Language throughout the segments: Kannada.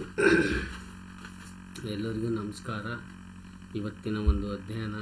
ಎಲ್ಲರಿಗೂ ನಮಸ್ಕಾರ ಇವತ್ತಿನ ಒಂದು ಅಧ್ಯಯನ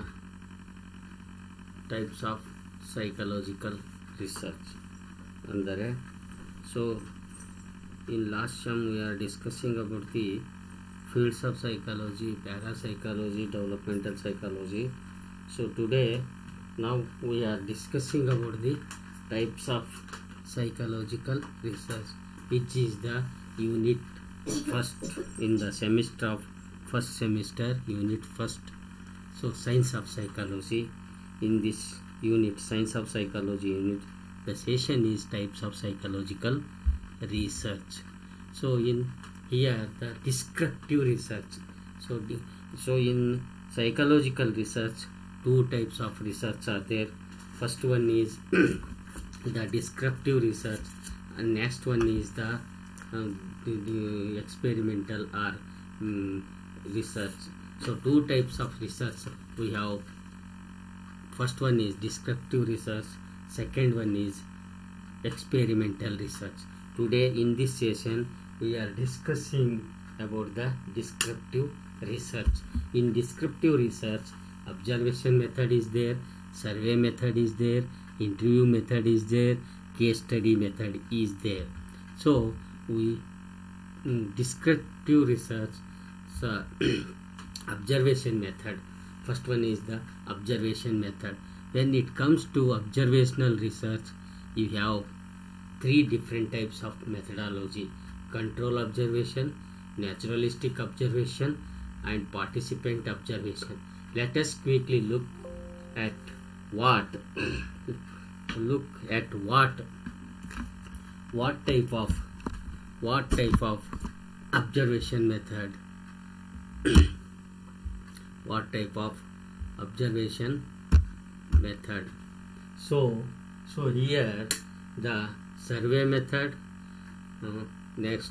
ಟೈಪ್ಸ್ ಆಫ್ ಸೈಕಲಾಜಿಕಲ್ ರಿಸರ್ಚ್ ಅಂದರೆ so in last some we are discussing about the fields of psychology, parapsychology, developmental psychology. So today, now we are discussing about the types of psychological research, which is the unit first in the semester of first semester, unit first. So science of psychology. In this unit, science of psychology unit, the session is types of psychological research. So in here the descriptive research so the, so in psychological research two types of research are there first one is the descriptive research and next one is the, uh, the, the experimental or um, research so two types of research we have first one is descriptive research second one is experimental research today in this session we are discussing about the descriptive research in descriptive research observation method is there survey method is there interview method is there case study method is there so we mm, descriptive research so observation method first one is the observation method when it comes to observational research you have three different types of methodology control observation naturalistic observation and participant observation let us quickly look at what look at what what type of what type of observation method what type of observation method so so here the survey method uh, next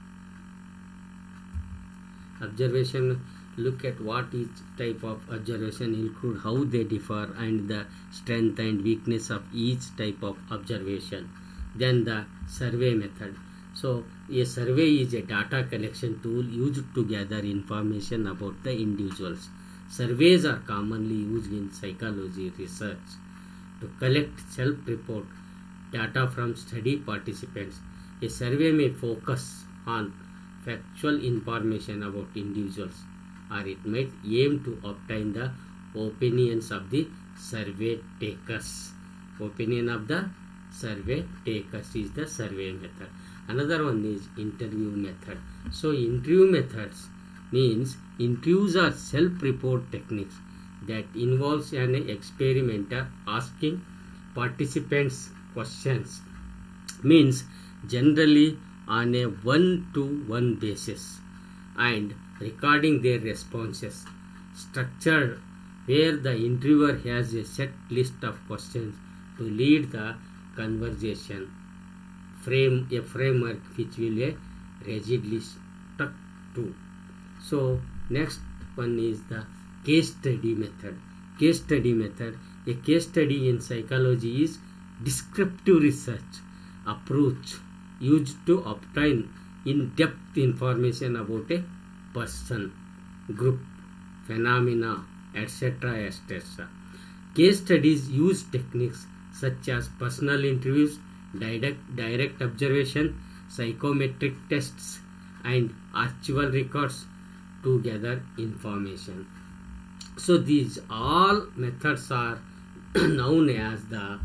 observation look at what each type of observation include how they differ and the strength and weakness of each type of observation then the survey method so a survey is a data collection tool used to gather information about the individuals surveys are commonly used in psychology research to collect self-report data from study participants a survey may focus on factual information about individuals or it might aim to obtain the opinions of the survey takers. Opinion of the survey takers is the survey method. Another one is interview method. So interview methods means interviews are self-report techniques that involves an experimenter asking participants questions means generally on a one to one basis and recording their responses structured where the interviewer has a set list of questions to lead the conversation frame a framework which will be rigidly stuck to so next one is the case study method case study method a case study in psychology is descriptive research approach used to obtain in-depth information about a person, group, phenomena, etc. etc. Case studies use techniques such as personal interviews, direct, direct observation, psychometric tests, and archival records to gather information. So these all methods are known as the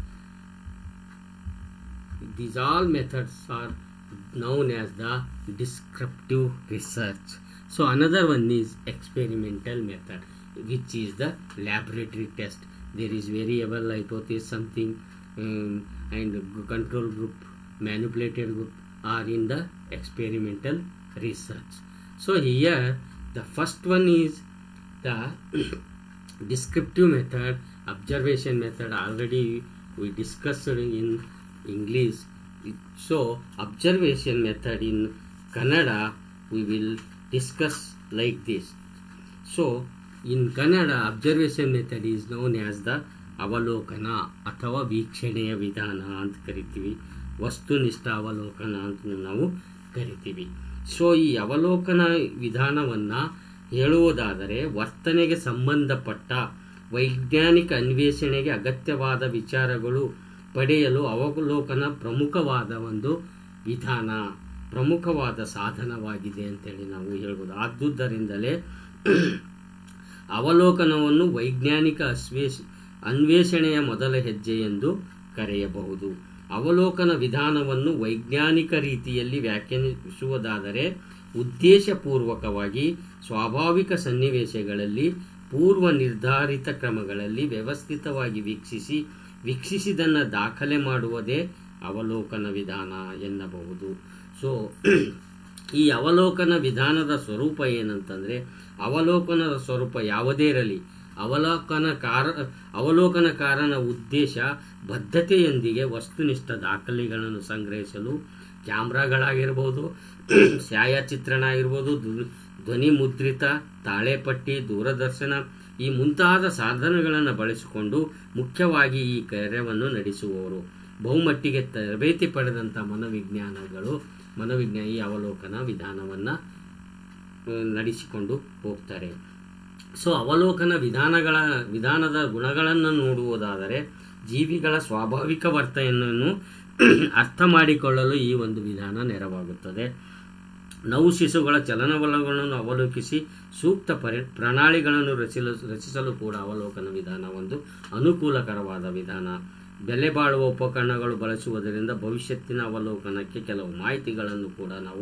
these all methods are known as the descriptive research so another one is experimental method which is the laboratory test there is variable hypothesis something um, and control group manipulated group are in the experimental research so here the first one is the descriptive method observation method already we discussed in english so observation method in kannada we will discuss like this so in kannada observation method is known as the ಅವಲೋಕನ ಅಥವಾ ವೀಕ್ಷಣೆಯ ವಿಧಾನ ಅಂತ ಕರಿತೀವಿ ವಸ್ತುನಿಷ್ಠ ಅವಲೋಕನ ಅಂತ ನಾವು ಕರಿತೀವಿ ಸೊ ಈ ಅವಲೋಕನ ವಿಧಾನವನ್ನು ಹೇಳುವುದಾದರೆ ವರ್ತನೆಗೆ ಸಂಬಂಧಪಟ್ಟ ವೈಜ್ಞಾನಿಕ ಅನ್ವೇಷಣೆಗೆ ಅಗತ್ಯವಾದ ವಿಚಾರಗಳು ಪಡೆಯಲು ಅವಲೋಕನ ಪ್ರಮುಖವಾದ ಒಂದು ವಿಧಾನ ಪ್ರಮುಖವಾದ ಸಾಧನವಾಗಿದೆ ಅಂತೇಳಿ ನಾವು ಹೇಳ್ಬೋದು ಆದುದರಿಂದಲೇ ಅವಲೋಕನವನ್ನು ವೈಜ್ಞಾನಿಕ ಅಸ್ವೇಷ ಅನ್ವೇಷಣೆಯ ಮೊದಲ ಹೆಜ್ಜೆ ಎಂದು ಕರೆಯಬಹುದು ಅವಲೋಕನ ವಿಧಾನವನ್ನು ವೈಜ್ಞಾನಿಕ ರೀತಿಯಲ್ಲಿ ವ್ಯಾಖ್ಯಾನಿಸುವುದಾದರೆ ಉದ್ದೇಶಪೂರ್ವಕವಾಗಿ ಸ್ವಾಭಾವಿಕ ಸನ್ನಿವೇಶಗಳಲ್ಲಿ ಪೂರ್ವ ನಿರ್ಧಾರಿತ ಕ್ರಮಗಳಲ್ಲಿ ವ್ಯವಸ್ಥಿತವಾಗಿ ವೀಕ್ಷಿಸಿ ವೀಕ್ಷಿಸಿದನ್ನು ದಾಖಲೆ ಮಾಡುವುದೇ ಅವಲೋಕನ ವಿಧಾನ ಎನ್ನಬಹುದು ಸೊ ಈ ಅವಲೋಕನ ವಿಧಾನದ ಸ್ವರೂಪ ಏನಂತಂದರೆ ಅವಲೋಕನದ ಸ್ವರೂಪ ಯಾವುದೇ ಇರಲಿ ಅವಲೋಕನಕಾರ ಅವಲೋಕನಕಾರನ ಉದ್ದೇಶ ಬದ್ಧತೆಯೊಂದಿಗೆ ವಸ್ತುನಿಷ್ಠ ದಾಖಲೆಗಳನ್ನು ಸಂಗ್ರಹಿಸಲು ಕ್ಯಾಮ್ರಾಗಳಾಗಿರ್ಬೋದು ಛಾಯಾಚಿತ್ರಣ ಆಗಿರ್ಬೋದು ಧ್ವನಿ ಮುದ್ರಿತ ತಾಳೆಪಟ್ಟಿ ದೂರದರ್ಶನ ಈ ಮುಂತಾದ ಸಾಧನಗಳನ್ನು ಬಳಸಿಕೊಂಡು ಮುಖ್ಯವಾಗಿ ಈ ಕಾರ್ಯವನ್ನು ನಡೆಸುವವರು ಬಹುಮಟ್ಟಿಗೆ ತರಬೇತಿ ಪಡೆದಂಥ ಮನೋವಿಜ್ಞಾನಗಳು ಮನೋವಿಜ್ಞಾನ ಈ ಅವಲೋಕನ ವಿಧಾನವನ್ನು ನಡೆಸಿಕೊಂಡು ಹೋಗ್ತಾರೆ ಸೊ ಅವಲೋಕನ ವಿಧಾನಗಳ ವಿಧಾನದ ಗುಣಗಳನ್ನು ನೋಡುವುದಾದರೆ ಜೀವಿಗಳ ಸ್ವಾಭಾವಿಕ ವರ್ತನೆಯನ್ನು ಅರ್ಥ ಮಾಡಿಕೊಳ್ಳಲು ಈ ಒಂದು ವಿಧಾನ ನೆರವಾಗುತ್ತದೆ ನವು ಶಿಶುಗಳ ಚಲನವಲನಗಳನ್ನು ಅವಲೋಕಿಸಿ ಸೂಕ್ತ ಪರಿ ಪ್ರಣಾಳಿಗಳನ್ನು ರಚಿಸಲು ರಚಿಸಲು ಕೂಡ ಅವಲೋಕನ ವಿಧಾನ ಒಂದು ಅನುಕೂಲಕರವಾದ ವಿಧಾನ ಬೆಲೆ ಬಾಳುವ ಉಪಕರಣಗಳು ಬಳಸುವುದರಿಂದ ಭವಿಷ್ಯತ್ತಿನ ಅವಲೋಕನಕ್ಕೆ ಕೆಲವು ಮಾಹಿತಿಗಳನ್ನು ಕೂಡ ನಾವು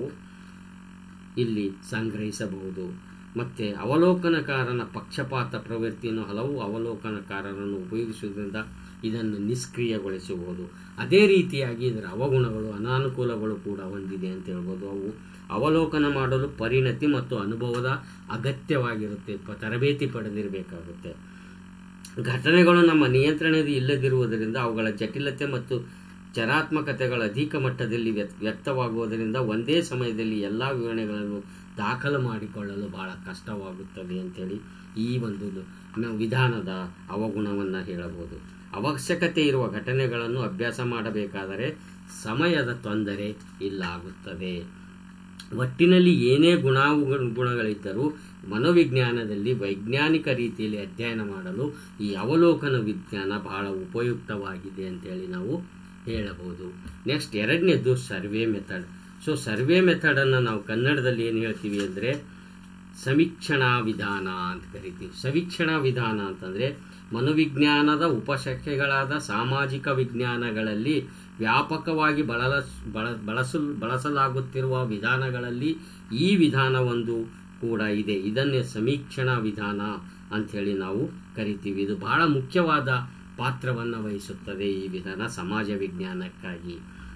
ಇಲ್ಲಿ ಸಂಗ್ರಹಿಸಬಹುದು ಮತ್ತು ಅವಲೋಕನಕಾರನ ಪಕ್ಷಪಾತ ಪ್ರವೃತ್ತಿಯನ್ನು ಹಲವು ಅವಲೋಕನಕಾರರನ್ನು ಉಪಯೋಗಿಸುವುದರಿಂದ ಇದನ್ನು ನಿಷ್ಕ್ರಿಯಗೊಳಿಸಬಹುದು ಅದೇ ರೀತಿಯಾಗಿ ಇದರ ಅವಗುಣಗಳು ಅನಾನುಕೂಲಗಳು ಕೂಡ ಹೊಂದಿದೆ ಅಂತ ಹೇಳ್ಬೋದು ಅವು ಅವಲೋಕನ ಮಾಡಲು ಪರಿಣತಿ ಮತ್ತು ಅನುಭವದ ಅಗತ್ಯವಾಗಿರುತ್ತೆ ಪ ತರಬೇತಿ ಪಡೆದಿರಬೇಕಾಗುತ್ತೆ ಘಟನೆಗಳು ನಮ್ಮ ನಿಯಂತ್ರಣದ ಇಲ್ಲದಿರುವುದರಿಂದ ಅವುಗಳ ಜಟಿಲತೆ ಮತ್ತು ಚರಾತ್ಮಕತೆಗಳ ಅಧಿಕ ಮಟ್ಟದಲ್ಲಿ ವ್ಯಕ್ತವಾಗುವುದರಿಂದ ಒಂದೇ ಸಮಯದಲ್ಲಿ ಎಲ್ಲ ವಿವರಣೆಗಳನ್ನು ದಾಖಲು ಮಾಡಿಕೊಳ್ಳಲು ಬಹಳ ಕಷ್ಟವಾಗುತ್ತದೆ ಅಂತೇಳಿ ಈ ಒಂದು ವಿಧಾನದ ಅವಗುಣವನ್ನು ಹೇಳಬಹುದು ಅವಶ್ಯಕತೆ ಇರುವ ಘಟನೆಗಳನ್ನು ಅಭ್ಯಾಸ ಮಾಡಬೇಕಾದರೆ ಸಮಯದ ತೊಂದರೆ ಇಲ್ಲಾಗುತ್ತದೆ ಒಟ್ಟಿನಲ್ಲಿ ಏನೇ ಗುಣ ಗುಣಗಳಿದ್ದರೂ ಮನೋವಿಜ್ಞಾನದಲ್ಲಿ ವೈಜ್ಞಾನಿಕ ರೀತಿಯಲ್ಲಿ ಅಧ್ಯಯನ ಮಾಡಲು ಈ ಅವಲೋಕನ ವಿಜ್ಞಾನ ಬಹಳ ಉಪಯುಕ್ತವಾಗಿದೆ ಅಂತೇಳಿ ನಾವು ಹೇಳಬಹುದು ನೆಕ್ಸ್ಟ್ ಎರಡನೇದು ಸರ್ವೆ ಮೆಥಡ್ ಸೊ ಸರ್ವೆ ಮೆಥಡನ್ನು ನಾವು ಕನ್ನಡದಲ್ಲಿ ಏನು ಹೇಳ್ತೀವಿ ಅಂದರೆ ಸಮೀಕ್ಷಣಾ ವಿಧಾನ ಅಂತ ಕರಿತೀವಿ ಸಮೀಕ್ಷಣಾ ವಿಧಾನ ಅಂತಂದರೆ ಮನೋವಿಜ್ಞಾನದ ಉಪಶಾಖೆಗಳಾದ ಸಾಮಾಜಿಕ ವಿಜ್ಞಾನಗಳಲ್ಲಿ ವ್ಯಾಪಕವಾಗಿ ಬಳಲ ಬಳ ಬಳಸಲು ಬಳಸಲಾಗುತ್ತಿರುವ ವಿಧಾನಗಳಲ್ಲಿ ಈ ವಿಧಾನ ಒಂದು ಕೂಡ ಇದೆ ಇದನ್ನೇ ಸಮೀಕ್ಷಣಾ ವಿಧಾನ ಅಂಥೇಳಿ ನಾವು ಕರಿತೀವಿ ಇದು ಬಹಳ ಮುಖ್ಯವಾದ ಪಾತ್ರವನ್ನು ವಹಿಸುತ್ತದೆ ಈ ವಿಧಾನ ಸಮಾಜ ವಿಜ್ಞಾನಕ್ಕಾಗಿ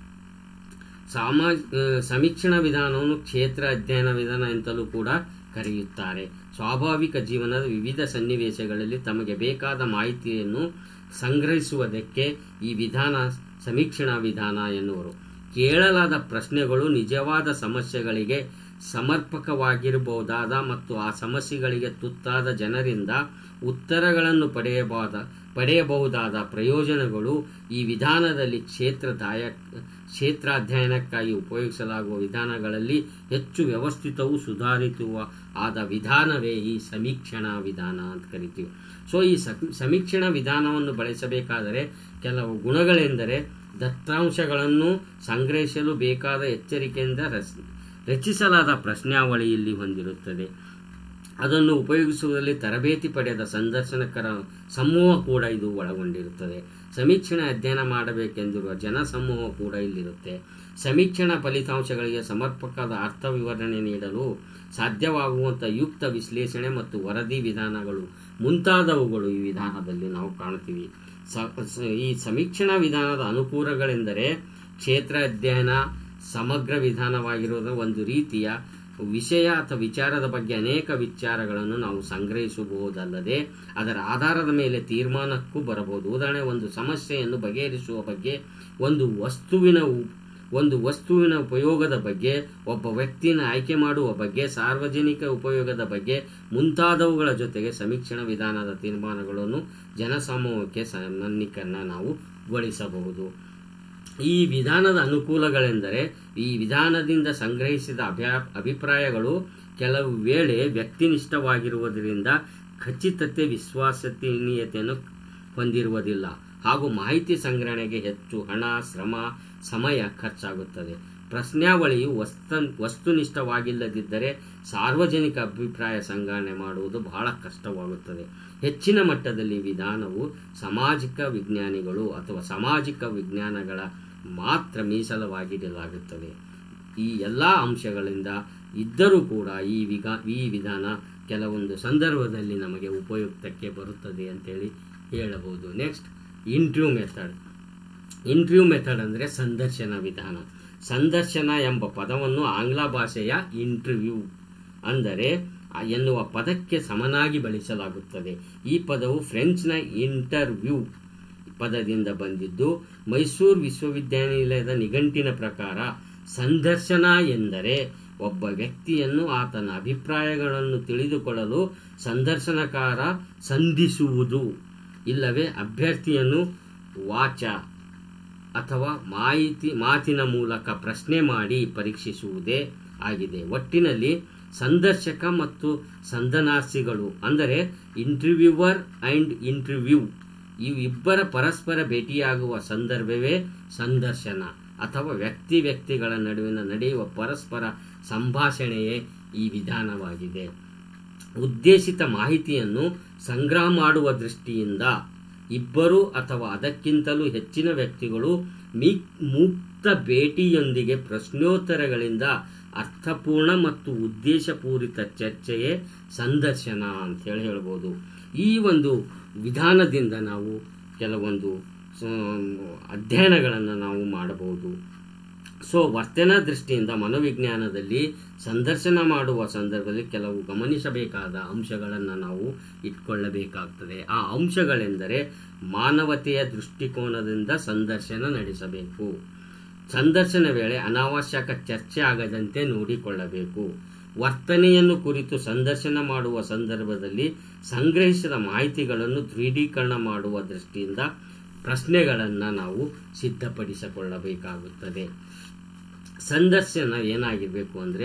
ಸಮಾಜ ಸಮೀಕ್ಷಣಾ ವಿಧಾನವನ್ನು ಕ್ಷೇತ್ರ ಅಧ್ಯಯನ ವಿಧಾನ ಅಂತಲೂ ಕೂಡ ಕರೆಯುತ್ತಾರೆ ಸ್ವಾಭಾವಿಕ ಜೀವನದ ವಿವಿಧ ಸನ್ನಿವೇಶಗಳಲ್ಲಿ ತಮಗೆ ಬೇಕಾದ ಮಾಹಿತಿಯನ್ನು ಸಂಗ್ರಹಿಸುವುದಕ್ಕೆ ಈ ವಿಧಾನ ಸಮೀಕ್ಷಣಾ ವಿಧಾನ ಎನ್ನುವರು ಕೇಳಲಾದ ಪ್ರಶ್ನೆಗಳು ನಿಜವಾದ ಸಮಸ್ಯೆಗಳಿಗೆ ಸಮರ್ಪಕವಾಗಿರಬಹುದಾದ ಮತ್ತು ಆ ಸಮಸ್ಯೆಗಳಿಗೆ ತುತ್ತಾದ ಜನರಿಂದ ಉತ್ತರಗಳನ್ನು ಪಡೆಯಬಹುದ ಪಡೆಯಬಹುದಾದ ಪ್ರಯೋಜನಗಳು ಈ ವಿಧಾನದಲ್ಲಿ ಕ್ಷೇತ್ರದಾಯ ಕ್ಷೇತ್ರಾಧ್ಯಯನಕ್ಕಾಗಿ ಉಪಯೋಗಿಸಲಾಗುವ ವಿಧಾನಗಳಲ್ಲಿ ಹೆಚ್ಚು ವ್ಯವಸ್ಥಿತವೂ ಸುಧಾರಿತವೂ ಆದ ವಿಧಾನವೇ ಈ ಸಮೀಕ್ಷಣಾ ವಿಧಾನ ಅಂತ ಕರಿತೀವಿ ಸೊ ಈ ಸಮೀಕ್ಷಣಾ ವಿಧಾನವನ್ನು ಬಳಸಬೇಕಾದರೆ ಕೆಲವು ಗುಣಗಳೆಂದರೆ ದತ್ತಾಂಶಗಳನ್ನು ಸಂಗ್ರಹಿಸಲು ಬೇಕಾದ ಎಚ್ಚರಿಕೆಯಿಂದ ರಚಿಸಲಾದ ಪ್ರಶ್ನಾವಳಿ ಇಲ್ಲಿ ಹೊಂದಿರುತ್ತದೆ ಅದನ್ನು ಉಪಯೋಗಿಸುವುದರಲ್ಲಿ ತರಬೇತಿ ಪಡೆದ ಸಂದರ್ಶನಕರ ಸಮೂಹ ಕೂಡ ಇದು ಒಳಗೊಂಡಿರುತ್ತದೆ ಸಮೀಕ್ಷಣೆ ಅಧ್ಯಯನ ಮಾಡಬೇಕೆಂದಿರುವ ಜನಸಮೂಹ ಕೂಡ ಇಲ್ಲಿರುತ್ತೆ ಸಮೀಕ್ಷಣಾ ಫಲಿತಾಂಶಗಳಿಗೆ ಸಮರ್ಪಕವಾದ ಅರ್ಥ ವಿವರಣೆ ನೀಡಲು ಸಾಧ್ಯವಾಗುವಂಥ ಯುಕ್ತ ವಿಶ್ಲೇಷಣೆ ಮತ್ತು ವರದಿ ವಿಧಾನಗಳು ಮುಂತಾದವುಗಳು ಈ ವಿಧಾನದಲ್ಲಿ ನಾವು ಕಾಣ್ತೀವಿ ಈ ಸಮೀಕ್ಷಣಾ ವಿಧಾನದ ಅನುಕೂಲಗಳೆಂದರೆ ಕ್ಷೇತ್ರ ಅಧ್ಯಯನ ಸಮಗ್ರ ವಿಧಾನವಾಗಿರುವುದರ ಒಂದು ರೀತಿಯ ವಿಷಯ ಅಥವಾ ವಿಚಾರದ ಬಗ್ಗೆ ಅನೇಕ ವಿಚಾರಗಳನ್ನು ನಾವು ಸಂಗ್ರಹಿಸಬಹುದಲ್ಲದೆ ಅದರ ಆಧಾರದ ಮೇಲೆ ತೀರ್ಮಾನಕ್ಕೂ ಬರಬಹುದು ಉದಾಹರಣೆ ಒಂದು ಸಮಸ್ಯೆಯನ್ನು ಬಗೆಹರಿಸುವ ಬಗ್ಗೆ ಒಂದು ವಸ್ತುವಿನ ಒಂದು ವಸ್ತುವಿನ ಉಪಯೋಗದ ಬಗ್ಗೆ ಒಬ್ಬ ವ್ಯಕ್ತಿನ ಆಯ್ಕೆ ಮಾಡುವ ಬಗ್ಗೆ ಸಾರ್ವಜನಿಕ ಉಪಯೋಗದ ಬಗ್ಗೆ ಮುಂತಾದವುಗಳ ಜೊತೆಗೆ ಸಮೀಕ್ಷಣಾ ವಿಧಾನದ ತೀರ್ಮಾನಗಳನ್ನು ಜನಸಮೂಹಕ್ಕೆ ಸಮನ್ವೀಕರಣ ನಾವು ಗೊಳಿಸಬಹುದು ಈ ವಿಧಾನದ ಅನುಕೂಲಗಳೆಂದರೆ ಈ ವಿಧಾನದಿಂದ ಸಂಗ್ರಹಿಸಿದ ಅಭ್ಯಾ ಅಭಿಪ್ರಾಯಗಳು ಕೆಲವು ವೇಳೆ ವ್ಯಕ್ತಿನಿಷ್ಠವಾಗಿರುವುದರಿಂದ ಖಚಿತತೆ ವಿಶ್ವಾಸನೀಯತೆಯನ್ನು ಹೊಂದಿರುವುದಿಲ್ಲ ಹಾಗೂ ಮಾಹಿತಿ ಸಂಗ್ರಹಣೆಗೆ ಹೆಚ್ಚು ಹಣ ಶ್ರಮ ಸಮಯ ಖರ್ಚಾಗುತ್ತದೆ ಪ್ರಶ್ನಾವಳಿಯು ವಸ್ತು ವಸ್ತುನಿಷ್ಠವಾಗಿಲ್ಲದಿದ್ದರೆ ಸಾರ್ವಜನಿಕ ಅಭಿಪ್ರಾಯ ಸಂಗ್ರಹಣೆ ಮಾಡುವುದು ಬಹಳ ಕಷ್ಟವಾಗುತ್ತದೆ ಹೆಚ್ಚಿನ ಮಟ್ಟದಲ್ಲಿ ವಿಧಾನವು ಸಾಮಾಜಿಕ ವಿಜ್ಞಾನಿಗಳು ಅಥವಾ ಸಾಮಾಜಿಕ ವಿಜ್ಞಾನಗಳ ಮಾತ್ರ ಮೀಸಲವಾಗಿಡಲಾಗುತ್ತದೆ ಈ ಎಲ್ಲ ಅಂಶಗಳಿಂದ ಇದ್ದರೂ ಕೂಡ ಈ ವಿಗ ಈ ವಿಧಾನ ಕೆಲವೊಂದು ಸಂದರ್ಭದಲ್ಲಿ ನಮಗೆ ಉಪಯುಕ್ತಕ್ಕೆ ಬರುತ್ತದೆ ಅಂತೇಳಿ ಹೇಳಬಹುದು next interview method interview method ಅಂದರೆ ಸಂದರ್ಶನ ವಿಧಾನ ಸಂದರ್ಶನ ಎಂಬ ಪದವನ್ನು ಆಂಗ್ಲ ಭಾಷೆಯ ಇಂಟರ್ವ್ಯೂ ಅಂದರೆ ಆ ಎನ್ನುವ ಪದಕ್ಕೆ ಸಮನಾಗಿ ಬಳಸಲಾಗುತ್ತದೆ ಈ ಪದವು ಫ್ರೆಂಚ್ನ ಇಂಟರ್ವ್ಯೂ ಪದದಿಂದ ಬಂದಿದ್ದು ಮೈಸೂರು ವಿಶ್ವವಿದ್ಯಾನಿಲಯದ ನಿಘಂಟಿನ ಪ್ರಕಾರ ಸಂದರ್ಶನ ಎಂದರೆ ಒಬ್ಬ ವ್ಯಕ್ತಿಯನ್ನು ಆತನ ಅಭಿಪ್ರಾಯಗಳನ್ನು ತಿಳಿದುಕೊಳ್ಳಲು ಸಂದರ್ಶನಕಾರ ಸಂಧಿಸುವುದು ಇಲ್ಲವೇ ಅಭ್ಯರ್ಥಿಯನ್ನು ವಾಚ ಅಥವಾ ಮಾಹಿತಿ ಮಾತಿನ ಮೂಲಕ ಪ್ರಶ್ನೆ ಮಾಡಿ ಪರೀಕ್ಷಿಸುವುದೇ ಆಗಿದೆ ಒಟ್ಟಿನಲ್ಲಿ ಸಂದರ್ಶಕ ಮತ್ತು ಸಂದನಾರ್ಥಿಗಳು ಅಂದರೆ ಇಂಟರ್ವ್ಯೂವರ್ ಅಂಡ್ ಇಂಟರ್ವ್ಯೂ ಇವಿಬ್ಬರ ಪರಸ್ಪರ ಭೇಟಿಯಾಗುವ ಸಂದರ್ಭವೇ ಸಂದರ್ಶನ ಅಥವಾ ವ್ಯಕ್ತಿ ವ್ಯಕ್ತಿಗಳ ನಡುವಿನ ನಡೆಯುವ ಪರಸ್ಪರ ಸಂಭಾಷಣೆಯೇ ಈ ವಿಧಾನವಾಗಿದೆ ಉದ್ದೇಶಿತ ಮಾಹಿತಿಯನ್ನು ಸಂಗ್ರಹ ಮಾಡುವ ದೃಷ್ಟಿಯಿಂದ ಇಬ್ಬರು ಅಥವಾ ಅದಕ್ಕಿಂತಲೂ ಹೆಚ್ಚಿನ ವ್ಯಕ್ತಿಗಳು ಮಿ ಮುಕ್ತ ಭೇಟಿಯೊಂದಿಗೆ ಪ್ರಶ್ನೋತ್ತರಗಳಿಂದ ಅರ್ಥಪೂರ್ಣ ಮತ್ತು ಉದ್ದೇಶಪೂರಿತ ಚರ್ಚೆಯೇ ಸಂದರ್ಶನ ಅಂತ ಹೇಳಿ ಹೇಳ್ಬೋದು ಈ ಒಂದು ವಿಧಾನದಿಂದ ನಾವು ಕೆಲವೊಂದು ಅಧ್ಯಯನಗಳನ್ನು ನಾವು ಮಾಡಬಹುದು ಸೊ ವರ್ತನಾ ದೃಷ್ಟಿಯಿಂದ ಮನೋವಿಜ್ಞಾನದಲ್ಲಿ ಸಂದರ್ಶನ ಮಾಡುವ ಸಂದರ್ಭದಲ್ಲಿ ಕೆಲವು ಗಮನಿಸಬೇಕಾದ ಅಂಶಗಳನ್ನು ನಾವು ಇಟ್ಕೊಳ್ಳಬೇಕಾಗ್ತದೆ ಆ ಅಂಶಗಳೆಂದರೆ ಮಾನವತೆಯ ದೃಷ್ಟಿಕೋನದಿಂದ ಸಂದರ್ಶನ ನಡೆಸಬೇಕು ಸಂದರ್ಶನ ವೇಳೆ ಅನಾವಶ್ಯಕ ಚರ್ಚೆ ಆಗದಂತೆ ನೋಡಿಕೊಳ್ಳಬೇಕು ವರ್ತನೆಯನ್ನು ಕುರಿತು ಸಂದರ್ಶನ ಮಾಡುವ ಸಂದರ್ಭದಲ್ಲಿ ಸಂಗ್ರಹಿಸಿದ ಮಾಹಿತಿಗಳನ್ನು ದೃಢೀಕರಣ ಮಾಡುವ ದೃಷ್ಟಿಯಿಂದ ಪ್ರಶ್ನೆಗಳನ್ನು ನಾವು ಸಿದ್ಧಪಡಿಸಿಕೊಳ್ಳಬೇಕಾಗುತ್ತದೆ ಸಂದರ್ಶನ ಏನಾಗಿರಬೇಕು ಅಂದರೆ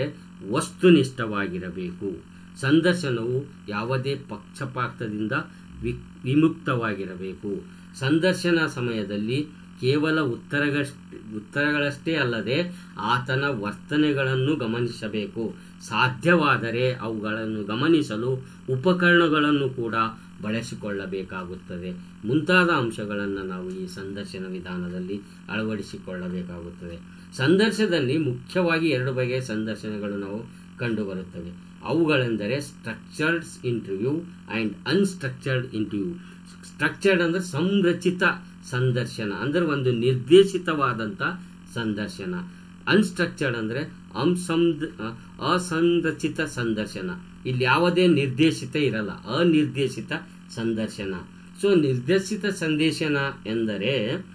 ವಸ್ತುನಿಷ್ಠವಾಗಿರಬೇಕು ಸಂದರ್ಶನವು ಯಾವುದೇ ಪಕ್ಷಪಾತದಿಂದ ವಿ ವಿಮುಕ್ತವಾಗಿರಬೇಕು ಸಂದರ್ಶನ ಸಮಯದಲ್ಲಿ ಕೇವಲ ಉತ್ತರಗಳಷ್ಟೇ ಉತ್ತರಗಳಷ್ಟೇ ಅಲ್ಲದೆ ಆತನ ವರ್ತನೆಗಳನ್ನು ಗಮನಿಸಬೇಕು ಸಾಧ್ಯವಾದರೆ ಅವುಗಳನ್ನು ಗಮನಿಸಲು ಉಪಕರಣಗಳನ್ನು ಕೂಡ ಬಳಸಿಕೊಳ್ಳಬೇಕಾಗುತ್ತದೆ ಮುಂತಾದ ಅಂಶಗಳನ್ನು ನಾವು ಈ ಸಂದರ್ಶನ ವಿಧಾನದಲ್ಲಿ ಅಳವಡಿಸಿಕೊಳ್ಳಬೇಕಾಗುತ್ತದೆ ಸಂದರ್ಶನದಲ್ಲಿ ಮುಖ್ಯವಾಗಿ ಎರಡು ಬಗೆಯ ಸಂದರ್ಶನಗಳು ನಾವು ಕಂಡುಬರುತ್ತವೆ ಅವುಗಳೆಂದರೆ structured interview and unstructured interview structured ಅಂದರೆ ಸಂರಚಿತ ಸಂದರ್ಶನ ಅಂದರೆ ಒಂದು ನಿರ್ದೇಶಿತವಾದಂಥ ಸಂದರ್ಶನ ಅನ್ಸ್ಟ್ರಕ್ಚರ್ಡ್ ಅಂದರೆ ಅಂಸಂದ್ ಅಸಂರಚಿತ ಸಂದರ್ಶನ ಇಲ್ಲಿ ಯಾವುದೇ ನಿರ್ದೇಶಿತ ಇರಲ್ಲ ಅನಿರ್ದೇಶಿತ ಸಂದರ್ಶನ ಸೊ ನಿರ್ದೇಶಿತ ಸಂದೇಶನ ಎಂದರೆ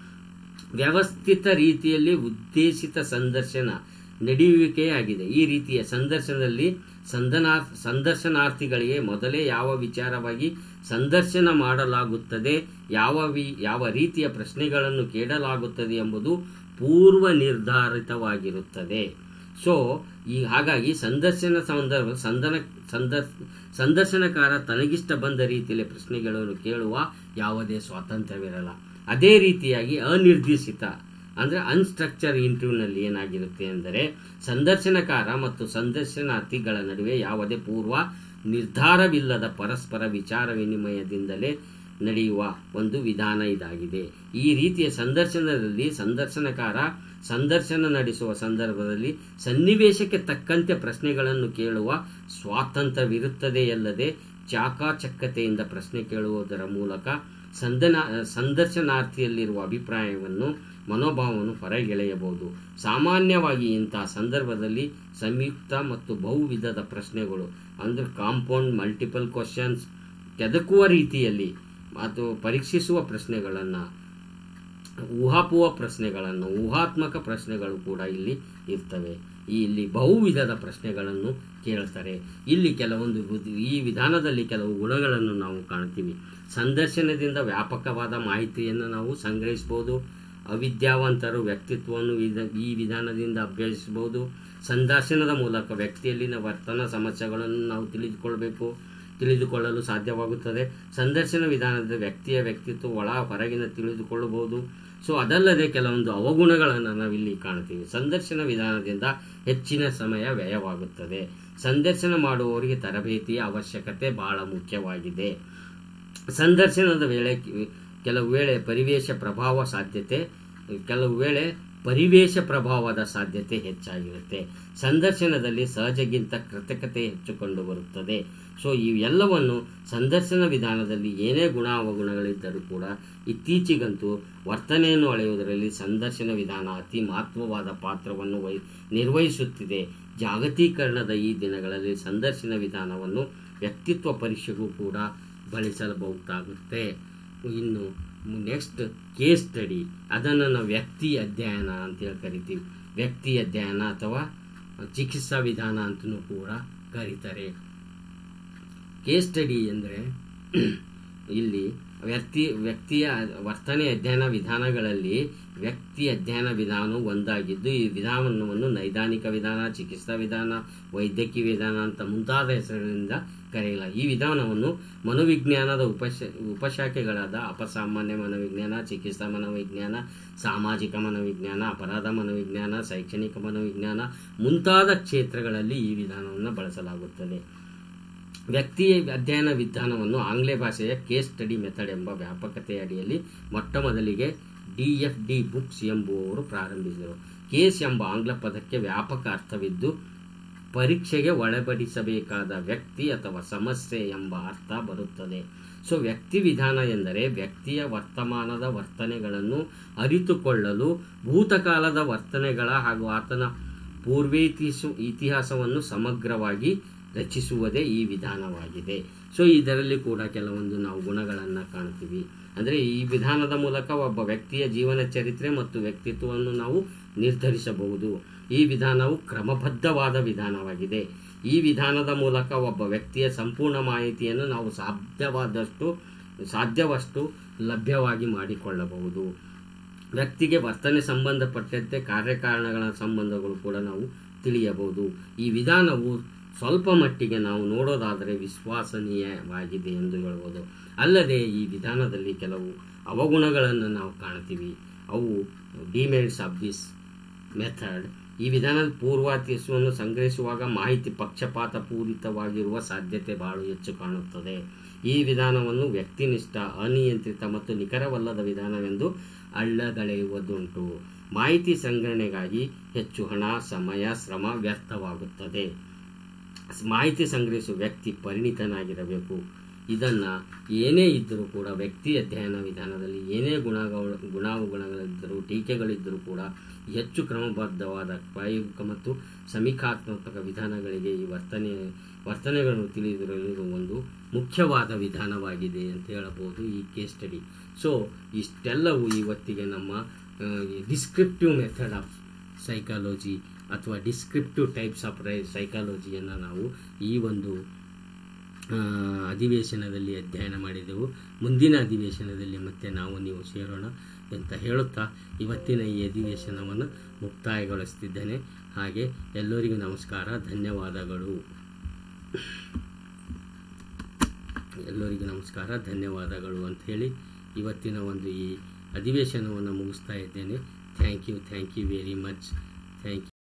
ವ್ಯವಸ್ಥಿತ ರೀತಿಯಲ್ಲಿ ಉದ್ದೇಶಿತ ಸಂದರ್ಶನ ನಡೆಯುವಿಕೆಯಾಗಿದೆ ಈ ರೀತಿಯ ಸಂದರ್ಶನದಲ್ಲಿ ಸಂದನಾ ಸಂದರ್ಶನಾರ್ಥಿಗಳಿಗೆ ಮೊದಲೇ ಯಾವ ವಿಚಾರವಾಗಿ ಸಂದರ್ಶನ ಮಾಡಲಾಗುತ್ತದೆ ಯಾವ ವಿ ಯಾವ ರೀತಿಯ ಪ್ರಶ್ನೆಗಳನ್ನು ಕೇಳಲಾಗುತ್ತದೆ ಎಂಬುದು ಪೂರ್ವ ನಿರ್ಧಾರಿತವಾಗಿರುತ್ತದೆ ಸೊ ಈ ಹಾಗಾಗಿ ಸಂದರ್ಶನ ಸಂದರ್ಭ ಸಂದನ ಸಂದರ್ ಸಂದರ್ಶನಕಾರ ತನಗಿಷ್ಟ ಬಂದ ರೀತಿಯಲ್ಲಿ ಪ್ರಶ್ನೆಗಳನ್ನು ಕೇಳುವ ಯಾವುದೇ ಸ್ವಾತಂತ್ರ್ಯವಿರಲ್ಲ ಅದೇ ರೀತಿಯಾಗಿ ಅನಿರ್ದೇಶಿತ ಅಂದರೆ ಅನ್ಸ್ಟ್ರಕ್ಚರ್ ಇಂಟರ್ವ್ಯೂನಲ್ಲಿ ಏನಾಗಿರುತ್ತೆ ಅಂದರೆ ಸಂದರ್ಶನಕಾರ ಮತ್ತು ಸಂದರ್ಶನಾರ್ಥಿಗಳ ನಡುವೆ ಯಾವುದೇ ಪೂರ್ವ ನಿರ್ಧಾರವಿಲ್ಲದ ಪರಸ್ಪರ ವಿಚಾರ ವಿನಿಮಯದಿಂದಲೇ ನಡೆಯುವ ಒಂದು ವಿಧಾನ ಇದಾಗಿದೆ ಈ ರೀತಿಯ ಸಂದರ್ಶನದಲ್ಲಿ ಸಂದರ್ಶನಕಾರ ಸಂದರ್ಶನ ನಡೆಸುವ ಸಂದರ್ಭದಲ್ಲಿ ಸನ್ನಿವೇಶಕ್ಕೆ ತಕ್ಕಂತೆ ಪ್ರಶ್ನೆಗಳನ್ನು ಕೇಳುವ ಸ್ವಾತಂತ್ರ್ಯವಿರುತ್ತದೆಯಲ್ಲದೆ ಚಾಕಾಚಕ್ಯತೆಯಿಂದ ಪ್ರಶ್ನೆ ಕೇಳುವುದರ ಮೂಲಕ ಸಂದನ ಸಂದರ್ಶನಾರ್ಥಿಯಲ್ಲಿರುವ ಅಭಿಪ್ರಾಯವನ್ನು ಮನೋಭಾವವನ್ನು ಹೊರಗೆಳೆಯಬಹುದು ಸಾಮಾನ್ಯವಾಗಿ ಇಂತಹ ಸಂದರ್ಭದಲ್ಲಿ ಸಂಯುಕ್ತ ಮತ್ತು ಬಹುವಿಧದ ಪ್ರಶ್ನೆಗಳು ಅಂದರೆ ಕಾಂಪೌಂಡ್ ಮಲ್ಟಿಪಲ್ ಕ್ವಶನ್ಸ್ ಕೆದಕುವ ರೀತಿಯಲ್ಲಿ ಮತ್ತು ಪರೀಕ್ಷಿಸುವ ಪ್ರಶ್ನೆಗಳನ್ನು ಊಹಾಪೂಹ ಪ್ರಶ್ನೆಗಳನ್ನು ಊಹಾತ್ಮಕ ಪ್ರಶ್ನೆಗಳು ಕೂಡ ಇಲ್ಲಿ ಇರ್ತವೆ ಈ ಇಲ್ಲಿ ಬಹುವಿಧದ ಪ್ರಶ್ನೆಗಳನ್ನು ಕೇಳ್ತಾರೆ ಇಲ್ಲಿ ಕೆಲವೊಂದು ಬುದ್ಧಿ- ಈ ವಿಧಾನದಲ್ಲಿ ಕೆಲವು ಗುಣಗಳನ್ನು ನಾವು ಕಾಣ್ತೀವಿ ಸಂದರ್ಶನದಿಂದ ವ್ಯಾಪಕವಾದ ಮಾಹಿತಿಯನ್ನು ನಾವು ಸಂಗ್ರಹಿಸಬಹುದು ಅವಿದ್ಯಾವಂತರು ವ್ಯಕ್ತಿತ್ವವನ್ನು ವಿಧ ಈ ವಿಧಾನದಿಂದ ಅಭ್ಯಸಿಸಬಹುದು ಸಂದರ್ಶನದ ಮೂಲಕ ವ್ಯಕ್ತಿಯಲ್ಲಿನ ವರ್ತನ ಸಮಸ್ಯೆಗಳನ್ನು ನಾವು ತಿಳಿದುಕೊಳ್ಬೇಕು ತಿಳಿದುಕೊಳ್ಳಲು ಸಾಧ್ಯವಾಗುತ್ತದೆ ಸಂದರ್ಶನ ವಿಧಾನದ ವ್ಯಕ್ತಿಯ ವ್ಯಕ್ತಿತ್ವ ಒಳ ಹೊರಗಿನ ತಿಳಿದುಕೊಳ್ಳಬಹುದು ಸೊ ಅದಲ್ಲದೆ ಕೆಲವೊಂದು ಅವಗುಣಗಳನ್ನು ನಾವಿಲ್ಲಿ ಕಾಣ್ತೀವಿ ಸಂದರ್ಶನ ವಿಧಾನದಿಂದ ಹೆಚ್ಚಿನ ಸಮಯ ವ್ಯಯವಾಗುತ್ತದೆ ಸಂದರ್ಶನ ಮಾಡುವವರಿಗೆ ತರಬೇತಿಯ ಅವಶ್ಯಕತೆ ಬಹಳ ಮುಖ್ಯವಾಗಿದೆ ಸಂದರ್ಶನದ ವೇಳೆ ಕೆಲವು ವೇಳೆ ಪರಿವೇಶ ಪ್ರಭಾವ ಸಾಧ್ಯತೆ ಕೆಲವು ವೇಳೆ ಪರಿವೇಶ ಪ್ರಭಾವದ ಸಾಧ್ಯತೆ ಹೆಚ್ಚಾಗಿರುತ್ತೆ ಸಂದರ್ಶನದಲ್ಲಿ ಸಹಜಗಿಂತ ಕೃತಕತೆ ಹೆಚ್ಚು ಕಂಡು ಬರುತ್ತದೆ ಸೊ ಇವೆಲ್ಲವನ್ನು ಸಂದರ್ಶನ ವಿಧಾನದಲ್ಲಿ ಏನೇ ಗುಣ ಅವಗುಣಗಳಿದ್ದರೂ ಕೂಡ ಇತ್ತೀಚೆಗಂತೂ ವರ್ತನೆಯನ್ನು ಅಳೆಯುವುದರಲ್ಲಿ ಸಂದರ್ಶನ ವಿಧಾನ ಅತಿ ಮಹತ್ವವಾದ ಪಾತ್ರವನ್ನು ವಹಿ ನಿರ್ವಹಿಸುತ್ತಿದೆ ಜಾಗತೀಕರಣದ ಈ ದಿನಗಳಲ್ಲಿ ಸಂದರ್ಶನ ವಿಧಾನವನ್ನು ವ್ಯಕ್ತಿತ್ವ ಪರೀಕ್ಷೆಗೂ ಕೂಡ ಬಳಸಬಹುದಾಗುತ್ತೆ ಇನ್ನು ನೆಕ್ಸ್ಟ್ ಕೇಸ್ ಸ್ಟಡಿ ಅದನ್ನು ನಾವು ವ್ಯಕ್ತಿ ಅಧ್ಯಯನ ಅಂತೇಳಿ ಕರಿತೀವಿ ವ್ಯಕ್ತಿ ಅಧ್ಯಯನ ಅಥವಾ ಚಿಕಿತ್ಸಾ ವಿಧಾನ ಅಂತಲೂ ಕೂಡ ಕರೀತಾರೆ ಕೇಸ್ ಸ್ಟಡಿ ಅಂದರೆ ಇಲ್ಲಿ ವ್ಯಕ್ತಿ ವ್ಯಕ್ತಿಯ ವರ್ತನೆ ಅಧ್ಯಯನ ವಿಧಾನಗಳಲ್ಲಿ ವ್ಯಕ್ತಿ ಅಧ್ಯಯನ ವಿಧಾನವು ಒಂದಾಗಿದ್ದು ಈ ವಿಧಾನವನ್ನು ನೈದಾನಿಕ ವಿಧಾನ ಚಿಕಿತ್ಸಾ ವಿಧಾನ ವೈದ್ಯಕೀಯ ವಿಧಾನ ಅಂತ ಮುಂತಾದ ಹೆಸರಿನಿಂದ ಕರೆಯಲ್ಲ ಈ ವಿಧಾನವನ್ನು ಮನೋವಿಜ್ಞಾನದ ಉಪಶ ಉಪಶಾಖೆಗಳಾದ ಅಪಸಾಮಾನ್ಯ ಮನೋವಿಜ್ಞಾನ ಚಿಕಿತ್ಸಾ ಮನೋವಿಜ್ಞಾನ ಸಾಮಾಜಿಕ ಮನೋವಿಜ್ಞಾನ ಅಪರಾಧ ಮನೋವಿಜ್ಞಾನ ಶೈಕ್ಷಣಿಕ ಮನೋವಿಜ್ಞಾನ ಮುಂತಾದ ಕ್ಷೇತ್ರಗಳಲ್ಲಿ ಈ ವಿಧಾನವನ್ನು ಬಳಸಲಾಗುತ್ತದೆ ವ್ಯಕ್ತಿ ಅಧ್ಯಯನ ವಿಧಾನವನ್ನು ಆಂಗ್ಲ ಭಾಷೆಯ ಕೇಸ್ ಸ್ಟಡಿ ಮೆಥಡ್ ಎಂಬ ವ್ಯಾಪಕತೆಯ ಅಡಿಯಲ್ಲಿ ಮೊಟ್ಟ ಮೊದಲಿಗೆ ಡಿ ಎಫ್ ಡಿ ಬುಕ್ಸ್ ಎಂಬುವವರು ಪ್ರಾರಂಭಿಸಿದರು ಕೇಸ್ ಎಂಬ ಆಂಗ್ಲ ಪದಕ್ಕೆ ವ್ಯಾಪಕ ಅರ್ಥವಿದ್ದು ಪರೀಕ್ಷೆಗೆ ಒಳಪಡಿಸಬೇಕಾದ ವ್ಯಕ್ತಿ ಅಥವಾ ಸಮಸ್ಯೆ ಎಂಬ ಅರ್ಥ ಬರುತ್ತದೆ ಸೊ ವ್ಯಕ್ತಿ ವಿಧಾನ ಎಂದರೆ ವ್ಯಕ್ತಿಯ ವರ್ತಮಾನದ ವರ್ತನೆಗಳನ್ನು ಅರಿತುಕೊಳ್ಳಲು ಭೂತಕಾಲದ ವರ್ತನೆಗಳ ಹಾಗೂ ಆತನ ಪೂರ್ವೇತಿಸು ಇತಿಹಾಸವನ್ನು ಸಮಗ್ರವಾಗಿ ರಚಿಸುವುದೇ ಈ ವಿಧಾನವಾಗಿದೆ ಸೊ ಇದರಲ್ಲಿ ಕೂಡ ಕೆಲವೊಂದು ನಾವು ಗುಣಗಳನ್ನು ಕಾಣ್ತೀವಿ ಅಂದರೆ ಈ ವಿಧಾನದ ಮೂಲಕ ಒಬ್ಬ ವ್ಯಕ್ತಿಯ ಜೀವನ ಚರಿತ್ರೆ ಮತ್ತು ವ್ಯಕ್ತಿತ್ವವನ್ನು ನಾವು ನಿರ್ಧರಿಸಬಹುದು ಈ ವಿಧಾನವು ಕ್ರಮಬದ್ಧವಾದ ವಿಧಾನವಾಗಿದೆ ಈ ವಿಧಾನದ ಮೂಲಕ ಒಬ್ಬ ವ್ಯಕ್ತಿಯ ಸಂಪೂರ್ಣ ಮಾಹಿತಿಯನ್ನು ನಾವು ಸಾಧ್ಯವಾದಷ್ಟು ಸಾಧ್ಯವಷ್ಟು ಲಭ್ಯವಾಗಿ ಮಾಡಿಕೊಳ್ಳಬಹುದು ವ್ಯಕ್ತಿಗೆ ವರ್ತನೆ ಸಂಬಂಧಪಟ್ಟಂತೆ ಕಾರ್ಯಕಾರಣಗಳ ಸಂಬಂಧಗಳು ಕೂಡ ನಾವು ತಿಳಿಯಬಹುದು ಈ ವಿಧಾನವು ಸ್ವಲ್ಪ ಮಟ್ಟಿಗೆ ನಾವು ನೋಡೋದಾದರೆ ವಿಶ್ವಾಸನೀಯವಾಗಿದೆ ಎಂದು ಹೇಳ್ಬೋದು ಅಲ್ಲದೆ ಈ ವಿಧಾನದಲ್ಲಿ ಕೆಲವು ಅವಗುಣಗಳನ್ನು ನಾವು ಕಾಣ್ತೀವಿ ಅವು ಡಿಮೆರಿಟ್ಸ್ ಆಫ್ ದಿಸ್ ಮೆಥಡ್ ಈ ವಿಧಾನದ ಪೂರ್ವಾತಿಸವನ್ನು ಸಂಗ್ರಹಿಸುವಾಗ ಮಾಹಿತಿ ಪಕ್ಷಪಾತ ಪೂರಿತವಾಗಿರುವ ಸಾಧ್ಯತೆ ಬಹಳ ಹೆಚ್ಚು ಕಾಣುತ್ತದೆ ಈ ವಿಧಾನವನ್ನು ವ್ಯಕ್ತಿನಿಷ್ಠ ಅನಿಯಂತ್ರಿತ ಮತ್ತು ನಿಖರವಲ್ಲದ ವಿಧಾನವೆಂದು ಅಳ್ಳಗಳೆಯುವುದುಂಟು ಮಾಹಿತಿ ಸಂಗ್ರಹಣೆಗಾಗಿ ಹೆಚ್ಚು ಹಣ ಸಮಯ ಶ್ರಮ ವ್ಯರ್ಥವಾಗುತ್ತದೆ ಮಾಹಿತಿ ಸಂಗ್ರಹಿಸುವ ವ್ಯಕ್ತಿ ಪರಿಣಿತನಾಗಿರಬೇಕು ಇದನ್ನು ಏನೇ ಇದ್ದರೂ ಕೂಡ ವ್ಯಕ್ತಿ ಅಧ್ಯಯನ ವಿಧಾನದಲ್ಲಿ ಏನೇ ಗುಣಗಳು ಗುಣಾವಗುಣಗಳಿದ್ದರೂ ಟೀಕೆಗಳಿದ್ದರೂ ಕೂಡ ಹೆಚ್ಚು ಕ್ರಮಬದ್ಧವಾದ ಪ್ರಾಯೋಗಿಕ ಮತ್ತು ಸಮೀಕ್ಷಾತ್ಮಕ ವಿಧಾನಗಳಿಗೆ ಈ ವರ್ತನೆ ವರ್ತನೆಗಳನ್ನು ತಿಳಿದಿರಲು ಒಂದು ಮುಖ್ಯವಾದ ವಿಧಾನವಾಗಿದೆ ಅಂತ ಹೇಳಬಹುದು ಈ ಕೇಸ್ ಸ್ಟಡಿ ಸೊ ಇಷ್ಟೆಲ್ಲವೂ ಇವತ್ತಿಗೆ ನಮ್ಮ ಡಿಸ್ಕ್ರಿಪ್ಟಿವ್ ಮೆಥಡ್ ಆಫ್ ಸೈಕಾಲಜಿ ಅಥವಾ ಡಿಸ್ಕ್ರಿಪ್ಟಿವ್ ಟೈಪ್ಸ್ ಆಫ್ ರೈ ಸೈಕಾಲಜಿಯನ್ನು ನಾವು ಈ ಒಂದು ಅಧಿವೇಶನದಲ್ಲಿ ಅಧ್ಯಯನ ಮಾಡಿದೆವು ಮುಂದಿನ ಅಧಿವೇಶನದಲ್ಲಿ ಮತ್ತೆ ನಾವು ನೀವು ಸೇರೋಣ ಅಂತ ಹೇಳುತ್ತಾ ಇವತ್ತಿನ ಈ ಅಧಿವೇಶನವನ್ನು ಮುಕ್ತಾಯಗೊಳಿಸ್ತಿದ್ದೇನೆ ಹಾಗೆ ಎಲ್ಲರಿಗೂ ನಮಸ್ಕಾರ ಧನ್ಯವಾದಗಳು ಎಲ್ಲರಿಗೂ ನಮಸ್ಕಾರ ಧನ್ಯವಾದಗಳು ಅಂತ ಹೇಳಿ ಇವತ್ತಿನ ಒಂದು ಈ ಅಧಿವೇಶನವನ್ನು ಮುಗಿಸ್ತಾ ಇದ್ದೇನೆ thank you thank you very much thank you